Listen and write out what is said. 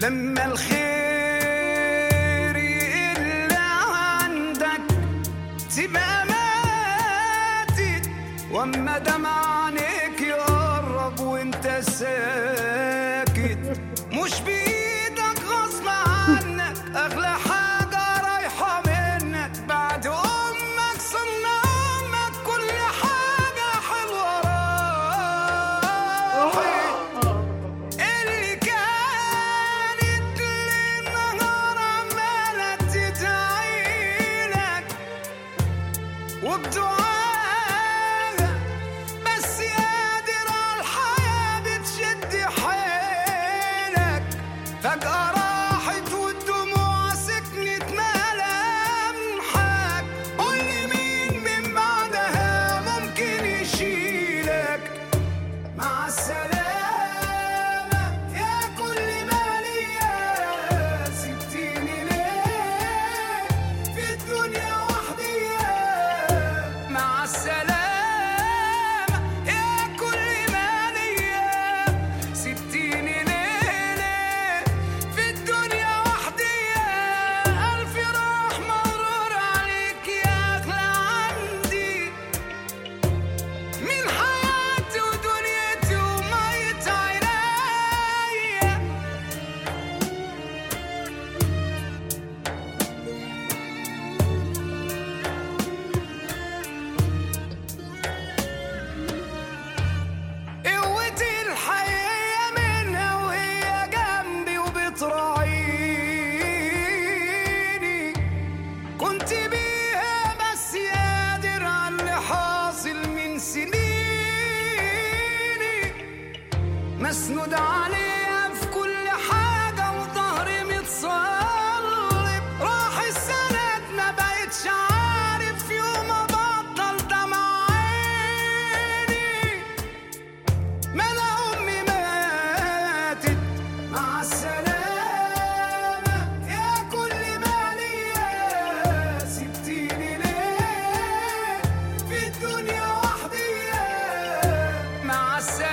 لما الخير يقل عندك تبقى ماتت واما دمع عينيك يقرب وانت ساكت مش بايدك غصب عنك اغلى حاجه رايحه منك بعد امك ثم امك كل حاجه حلوه راحت اللي كانت للنهار عمالة تدعيلك وبدعاها بس قادر على الحياة بتشد حيلك فجأة راحت والدموع سكنت ملامحك قولي مين من بعدها ممكن يشيلك مع السلامة يا كل ما ليا سبتيني ليه في الدنيا وحدي مع السلامة يا كل ما ليا سبتيني ليه ليه في الدنيا وحدي ألف راح مرور عليك يا أغلى عندي من حياتي ودنيتي وميت عينيا قوتي الحقيقية منها وهي جنبي وبتراعيني كنت بيها بس قادر على اللي حاصل من سنيني مسنود عليها في كل حاجة وظهري متصلب راح السند ما بقتش عارف يوم ابطل دمع عيني ما انا امي ماتت مع السلامة يا كل ما ليا سبتيني ليه في الدنيا وحدي مع السلامة